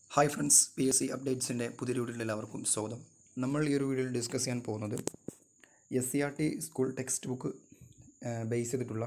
hi friends P S C അപ്ഡേറ്റ്സിൻ്റെ പുതിയൊരു വീഡിയോയിൽ എല്ലാവർക്കും സ്വാഗതം നമ്മൾ ഈ ഒരു വീഡിയോയിൽ ഡിസ്കസ് ചെയ്യാൻ പോകുന്നത് S C R T school text book base ചെയ്തിട്ടുള്ള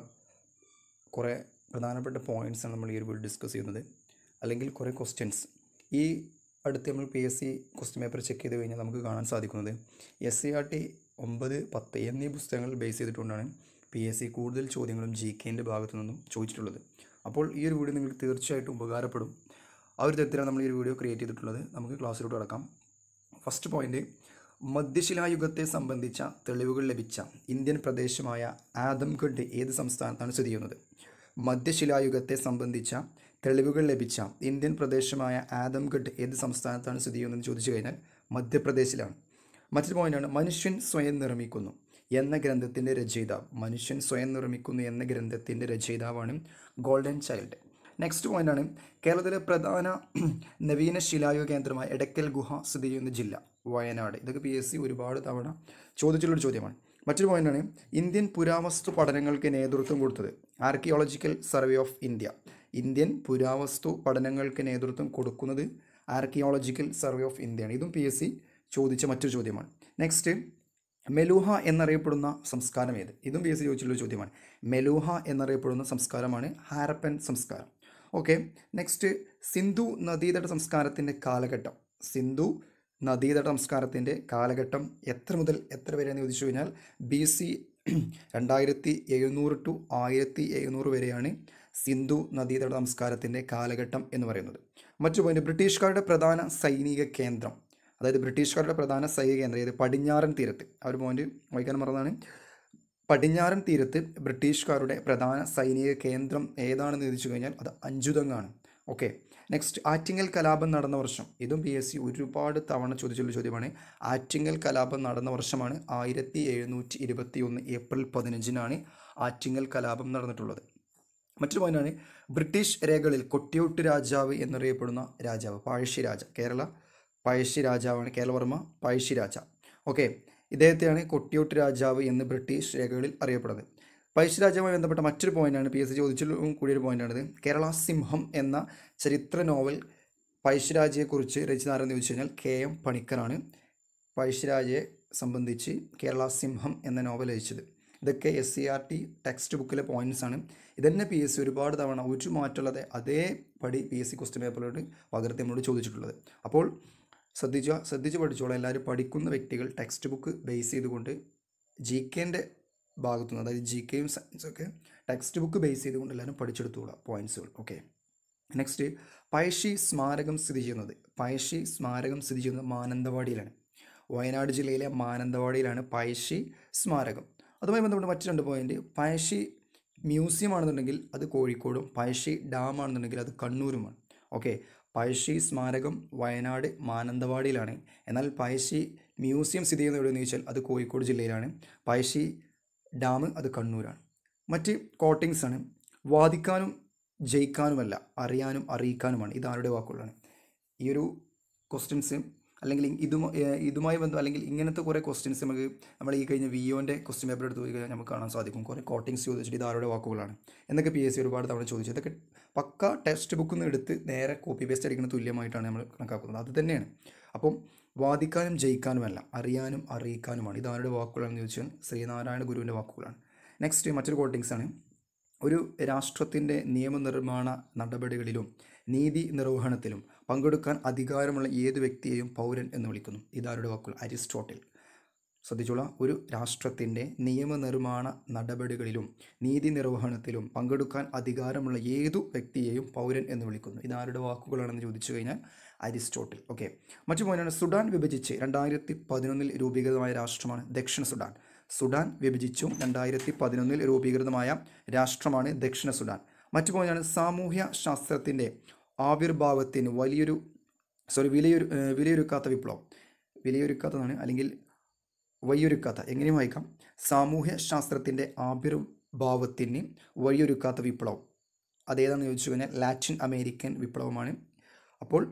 കുറേ പ്രധാനപ്പെട്ട പോയിൻറ്റ്സാണ് നമ്മൾ ഈ ഒരു വീഡിയോ ഡിസ്കസ് ചെയ്യുന്നത് അല്ലെങ്കിൽ കുറേ ക്വസ്റ്റ്യൻസ് ഈ അടുത്ത് നമ്മൾ P S C question paper check ചെയ്ത് കഴിഞ്ഞാൽ നമുക്ക് കാണാൻ സാധിക്കുന്നത് എസ് സി ആർ ടി ഒമ്പത് പത്ത് എന്നീ പുസ്തകങ്ങൾ ബേസ് ചെയ്തിട്ടുകൊണ്ടാണ് പി എസ് സി കൂടുതൽ ചോദ്യങ്ങളും ജി കെൻ്റെ ഭാഗത്തു നിന്നും ചോദിച്ചിട്ടുള്ളത് അപ്പോൾ ഈ ഒരു വീഡിയോ നിങ്ങൾക്ക് തീർച്ചയായിട്ടും ഉപകാരപ്പെടും ആ ഒരു തരത്തിലാണ് നമ്മൾ ഈ ഒരു വീഡിയോ ക്രിയേറ്റ് ചെയ്തിട്ടുള്ളത് നമുക്ക് ക്ലാസ്സിലോട്ട് കിടക്കാം ഫസ്റ്റ് പോയിന്റ് മധ്യശിലായുഗത്തെ സംബന്ധിച്ച തെളിവുകൾ ലഭിച്ച ഇന്ത്യൻ പ്രദേശമായ ആദംഗഡ് ഏത് സംസ്ഥാനത്താണ് സ്ഥിതി ചെയ്യുന്നത് മധ്യശിലായുഗത്തെ സംബന്ധിച്ച തെളിവുകൾ ലഭിച്ച ഇന്ത്യൻ പ്രദേശമായ ആദംഗഡ് ഏത് സംസ്ഥാനത്താണ് സ്ഥിതി ചെയ്യുന്നതെന്ന് ചോദിച്ചു കഴിഞ്ഞാൽ മധ്യപ്രദേശിലാണ് മറ്റൊരു പോയിന്റാണ് മനുഷ്യൻ സ്വയം നിർമ്മിക്കുന്നു എന്ന ഗ്രന്ഥത്തിൻ്റെ രചയിതാവ് മനുഷ്യൻ സ്വയം നിർമ്മിക്കുന്നു എന്ന ഗ്രന്ഥത്തിൻ്റെ രചയിതാവാണ് ഗോൾഡൻ ചൈൽഡ് നെക്സ്റ്റ് പോയിന്റാണ് കേരളത്തിലെ പ്രധാന നവീന ശിലായുഗ കേന്ദ്രമായ എടക്കൽ ഗുഹ സ്ഥിതി ചെയ്യുന്ന ജില്ല വയനാട് ഇതൊക്കെ പി എസ് സി ഒരുപാട് തവണ ചോദിച്ചിട്ടുള്ളൊരു ചോദ്യമാണ് മറ്റൊരു പോയിന്റാണ് ഇന്ത്യൻ പുരാവസ്തു പഠനങ്ങൾക്ക് നേതൃത്വം കൊടുത്തത് archaeological survey of India Indian പുരാവസ്തു പഠനങ്ങൾക്ക് നേതൃത്വം കൊടുക്കുന്നത് ആർക്കിയോളജിക്കൽ സർവേ ഓഫ് ഇന്ത്യയാണ് ഇതും പി എസ് സി ചോദിച്ച മറ്റൊരു ചോദ്യമാണ് നെക്സ്റ്റ് മെലൂഹ എന്നറിയപ്പെടുന്ന സംസ്കാരം ഏത് ഇതും പി എസ് സി ചോദിച്ചിട്ടുള്ള ചോദ്യമാണ് മെലൂഹ എന്നറിയപ്പെടുന്ന സംസ്കാരമാണ് ഹാരപ്പൻ സംസ്കാരം ഓക്കെ നെക്സ്റ്റ് സിന്ധു നദീതട സംസ്കാരത്തിൻ്റെ കാലഘട്ടം സിന്ധു നദീതട സംസ്കാരത്തിൻ്റെ കാലഘട്ടം എത്ര മുതൽ എത്ര വരെയെന്ന് ചോദിച്ചു കഴിഞ്ഞാൽ ബി സി രണ്ടായിരത്തി എഴുന്നൂറ് ടു ആയിരത്തി എഴുന്നൂറ് വരെയാണ് സിന്ധു നദീതട സംസ്കാരത്തിൻ്റെ കാലഘട്ടം എന്ന് പറയുന്നത് മറ്റു പോയിന്റ് ബ്രിട്ടീഷുകാരുടെ പ്രധാന സൈനിക കേന്ദ്രം അതായത് ബ്രിട്ടീഷുകാരുടെ പ്രധാന സൈനിക കേന്ദ്രം ഏത് പടിഞ്ഞാറൻ തീരത്ത് ആ ഒരു പോയിന്റ് വായിക്കാൻ മറന്നാണ് പടിഞ്ഞാറൻ തീരത്ത് ബ്രിട്ടീഷുകാരുടെ പ്രധാന സൈനിക കേന്ദ്രം ഏതാണെന്ന് ചോദിച്ചു കഴിഞ്ഞാൽ അത് അഞ്ചുതങ്ങാണ് ഓക്കെ നെക്സ്റ്റ് ആറ്റിങ്ങൽ കലാപം നടന്ന വർഷം ഇതും പി എസ് സി ഒരുപാട് തവണ ചോദിച്ചുള്ള ചോദ്യമാണ് ആറ്റിങ്ങൽ കലാപം നടന്ന വർഷമാണ് ആയിരത്തി എഴുന്നൂറ്റി ഇരുപത്തി ഒന്ന് ഏപ്രിൽ പതിനഞ്ചിനാണ് ആറ്റിങ്ങൽ കലാപം നടന്നിട്ടുള്ളത് മറ്റൊരു പോയിന്റാണ് ബ്രിട്ടീഷ് രേഖകളിൽ കൊട്ടിയൂട്ട് രാജാവ് എന്നറിയപ്പെടുന്ന രാജാവ് പഴശ്ശി രാജ കേരള പഴശ്ശി രാജാവാണ് കേരളവർമ്മ പഴശ്ശി രാജ ഓക്കെ ഇദ്ദേഹത്തെയാണ് കൊട്ടിയൂട്ട് രാജാവ് എന്ന് ബ്രിട്ടീഷ് രേഖകളിൽ അറിയപ്പെടുന്നത് പഴശ്ശി രാജാവുമായി ബന്ധപ്പെട്ട മറ്റൊരു പോയിന്റാണ് പി എസ് സി ചോദിച്ചിട്ടും കൂടിയൊരു പോയിന്റാണിത് കേരള സിംഹം എന്ന ചരിത്ര നോവൽ പഴശ്ശിരാജയെക്കുറിച്ച് രചിതാരെന്ന് ചോദിച്ചു കഴിഞ്ഞാൽ കെ എം പണിക്കറാണ് പഴശ്ശിരാജയെ സംബന്ധിച്ച് കേരള സിംഹം എന്ന നോവൽ രചിച്ചത് ഇതൊക്കെ S C R T text ബുക്കിലെ പോയിന്റ്സ് ആണ് ഇതന്നെ പി എസ് സി ഒരുപാട് തവണ ഒരു മാറ്റമുള്ളതെ അതേപടി പി എസ് സി ക്വസ്റ്റ്യൻ പേപ്പറിലോട്ട് പകർത്തി നമ്മളോട് ചോദിച്ചിട്ടുള്ളത് അപ്പോൾ ശ്രദ്ധിച്ച ശ്രദ്ധിച്ച് പഠിച്ചോളാം എല്ലാവരും പഠിക്കുന്ന വ്യക്തികൾ ടെക്സ്റ്റ് ബുക്ക് ബേസ് ചെയ്തുകൊണ്ട് ജി കെൻ്റെ ഭാഗത്തുനിന്ന് അതായത് ജി കെയും സയൻസും ഒക്കെ ടെക്സ്റ്റ് ബുക്ക് ബേസ് ചെയ്തുകൊണ്ട് എല്ലാവരും പഠിച്ചെടുത്തോളാം പോയിന്റ്സുകൾ ഓക്കെ നെക്സ്റ്റ് പഴശ്ശി സ്മാരകം സ്ഥിതി ചെയ്യുന്നത് പഴശ്ശി സ്മാരകം സ്ഥിതി ചെയ്യുന്നത് മാനന്തവാടിയിലാണ് വയനാട് ജില്ലയിലെ മാനന്തവാടിയിലാണ് പഴശ്ശി സ്മാരകം അതുമായി ബന്ധപ്പെട്ട് മറ്റു രണ്ട് പോയിന്റ് പഴശ്ശി മ്യൂസിയം ആണെന്നുണ്ടെങ്കിൽ അത് കോഴിക്കോടും പഴശ്ശി ഡാം ആണെന്നുണ്ടെങ്കിൽ അത് കണ്ണൂരുമാണ് ഓക്കെ പഴശ്ശി സ്മാരകം വയനാട് മാനന്തവാടിയിലാണ് എന്നാൽ പഴശ്ശി മ്യൂസിയം സ്ഥിതി ചെയ്യുന്നത് എവിടെയെന്ന് ചോദിച്ചാൽ അത് കോഴിക്കോട് ജില്ലയിലാണ് പഴശ്ശി ഡാം അത് കണ്ണൂരാണ് മറ്റ് കോട്ടിങ്സ് ആണ് വാദിക്കാനും ജയിക്കാനുമല്ല അറിയാനും അറിയിക്കാനുമാണ് ഇത് ആരുടെ വാക്കുകളാണ് ഈ ഒരു ക്വസ്റ്റ്യൻസ് അല്ലെങ്കിൽ ഇതുമായി ഇതുമായി ബന്ധം അല്ലെങ്കിൽ ഇങ്ങനത്തെ കുറേ ക്വസ്റ്റ്യൻസ് നമുക്ക് നമ്മൾ ഈ കഴിഞ്ഞ വിയോൻ്റെ ക്വസ്റ്റ്യൻ പേപ്പർ എടുത്ത് പോയി കഴിഞ്ഞാൽ നമുക്ക് കാണാൻ സാധിക്കും കുറേ കോട്ടിങ്സ് ചോദിച്ചിട്ട് ഇത് ആരുടെ വാക്കുകളാണ് എന്നൊക്കെ പി എസ് സി ഒരുപാട് തവണ ചോദിച്ചു ഇതൊക്കെ പക്ക ടെക്സ്റ്റ് ബുക്കിൽ നിന്ന് എടുത്ത് നേരെ കോപ്പി പേസ്റ്റ് അടിക്കുന്ന തുല്യമായിട്ടാണ് നമ്മൾ കണക്കാക്കുന്നത് അത് തന്നെയാണ് അപ്പം വാദിക്കാനും ജയിക്കാനുമല്ല അറിയാനും അറിയിക്കാനുമാണ് ഇത് ആരുടെ വാക്കുകളാണെന്ന് ചോദിച്ചാൽ ശ്രീനാരായണ ഗുരുവിൻ്റെ വാക്കുകളാണ് നെക്സ്റ്റ് മറ്റൊരു കോട്ടിങ്സ് ആണ് ഒരു രാഷ്ട്രത്തിൻ്റെ നിയമനിർമ്മാണ നടപടികളിലും നീതി നിർവഹണത്തിലും പങ്കെടുക്കാൻ അധികാരമുള്ള ഏത് വ്യക്തിയെയും പൗരൻ എന്ന് വിളിക്കുന്നു ഇതാരുടെ വാക്കുകൾ അരിസ്റ്റോട്ടിൽ ശ്രദ്ധിച്ചോളാം ഒരു രാഷ്ട്രത്തിൻ്റെ നിയമനിർമ്മാണ നടപടികളിലും നീതി നിർവഹണത്തിലും പങ്കെടുക്കാൻ അധികാരമുള്ള ഏതു വ്യക്തിയെയും പൗരൻ എന്ന് വിളിക്കുന്നു ഇതാരുടെ വാക്കുകളാണെന്ന് ചോദിച്ചു കഴിഞ്ഞാൽ അരിസ്റ്റോട്ടിൽ ഓക്കെ മറ്റു പോയിന്റാണ് സുഡാൻ വിഭജിച്ച് രണ്ടായിരത്തി പതിനൊന്നിൽ രൂപീകൃതമായ രാഷ്ട്രമാണ് ദക്ഷിണ സുഡാൻ സുഡാൻ വിഭജിച്ചും രണ്ടായിരത്തി പതിനൊന്നിൽ രൂപീകൃതമായ രാഷ്ട്രമാണ് ദക്ഷിണ സുഡാൻ മറ്റു പോയിന്റാണ് സാമൂഹ്യ ശാസ്ത്രത്തിൻ്റെ ആവിർഭാവത്തിന് വലിയൊരു സോറി വിലയൊരു വിലയൊരുക്കാത്ത വിപ്ലവം വിലയൊരുക്കാത്തതാണ് അല്ലെങ്കിൽ വഴിയൊരുക്കാത്ത എങ്ങനെയും വായിക്കാം സാമൂഹ്യ ശാസ്ത്രത്തിൻ്റെ ആവിർഭാവത്തിന് വഴിയൊരുക്കാത്ത വിപ്ലവം അതേതാണെന്ന് ചോദിച്ചു കഴിഞ്ഞാൽ ലാറ്റിൻ അമേരിക്കൻ വിപ്ലവമാണ് അപ്പോൾ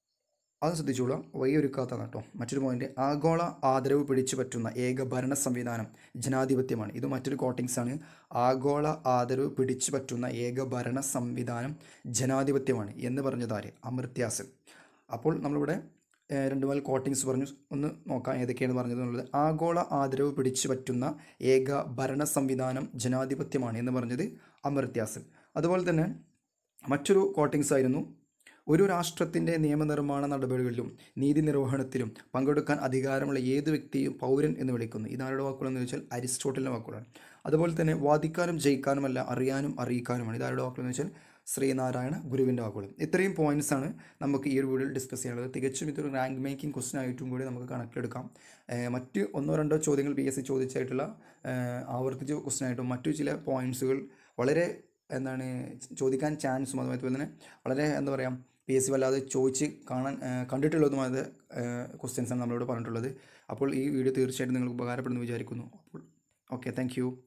അത് ശ്രദ്ധിച്ചോളാം വഴിയൊരുക്കാത്തതാണ് കേട്ടോ മറ്റൊരു പോയിന്റ് ആഗോള ആദരവ് പിടിച്ചു പറ്റുന്ന ഏക ഭരണ സംവിധാനം ജനാധിപത്യമാണ് ഇത് മറ്റൊരു കോട്ടിങ്സ് ആണ് ആഗോള ആദരവ് പിടിച്ചു പറ്റുന്ന ഏക ഭരണ സംവിധാനം ജനാധിപത്യമാണ് എന്ന് പറഞ്ഞതാര് അമർത്യാസൻ അപ്പോൾ നമ്മളിവിടെ ഏഹ്, രണ്ട് മൂന്ന് കോട്ടിങ്സ് പറഞ്ഞു ഒന്ന് നോക്കാം ഏതൊക്കെയാണ് പറഞ്ഞത് എന്നുള്ളത് ആഗോള ആദരവ് പിടിച്ചു പറ്റുന്ന ഏക ഭരണ സംവിധാനം ജനാധിപത്യമാണ് എന്ന് പറഞ്ഞത് അമർത്യാസൻ അതുപോലെ തന്നെ മറ്റൊരു കോട്ടിങ്സ് ആയിരുന്നു ഒരു രാഷ്ട്രത്തിൻ്റെ നിയമനിർമ്മാണ നടപടികളിലും നീതി നിർവഹണത്തിലും പങ്കെടുക്കാൻ അധികാരമുള്ള ഏത് വ്യക്തിയും പൗരൻ എന്ന് വിളിക്കുന്നു ഇതാരുടെ വാക്കുകളെന്ന് ചോദിച്ചാൽ അരിസ്റ്റോട്ടലിൻ്റെ വാക്കുകളാണ് അതുപോലെ തന്നെ വാദിക്കാനും ജയിക്കാനുമല്ല അറിയാനും അറിയിക്കാനുമാണ് ഇതാരുടെ വാക്കുകളെന്ന് വെച്ചാൽ ശ്രീനാരായണ ഗുരുവിൻ്റെ വാക്കുകൾ ഇത്രയും പോയിന്റ്സ് ആണ് നമുക്ക് ഈ ഒരു വീഡിയോയിൽ ഡിസ്കസ് ചെയ്യാനുള്ളത് തികച്ചും ഇതൊരു റാങ്ക് മേക്കിംഗ് ക്വസ്റ്റൻ ആയിട്ടും കൂടി നമുക്ക് കണക്കിലെടുക്കാം ഏഹ് മറ്റ് ഒന്നോ രണ്ടോ ചോദ്യങ്ങൾ പി എസ് സി ചോദിച്ചായിട്ടുള്ള ഏഹ് ആവർത്തിച്ച ക്വസ്റ്റൻ ആയിട്ടും മറ്റു ചില പോയിന്റ്സുകൾ വളരെ എന്താണ് ചോദിക്കാൻ ചാൻസും അതുപോലെ തന്നെ വളരെ എന്താ പറയുക പി എസ് സി വല്ലാതെ ചോദിച്ച് കാണാൻ ഏഹ് കണ്ടിട്ടുള്ളതുമായ ക്വസ്റ്റ്യൻസാണ് നമ്മളിവിടെ പറഞ്ഞിട്ടുള്ളത് അപ്പോൾ ഈ വീഡിയോ തീർച്ചയായിട്ടും നിങ്ങൾക്ക് ഉപകാരപ്പെടുന്നു വിചാരിക്കുന്നു അപ്പോൾ ഓക്കെ താങ്ക് യു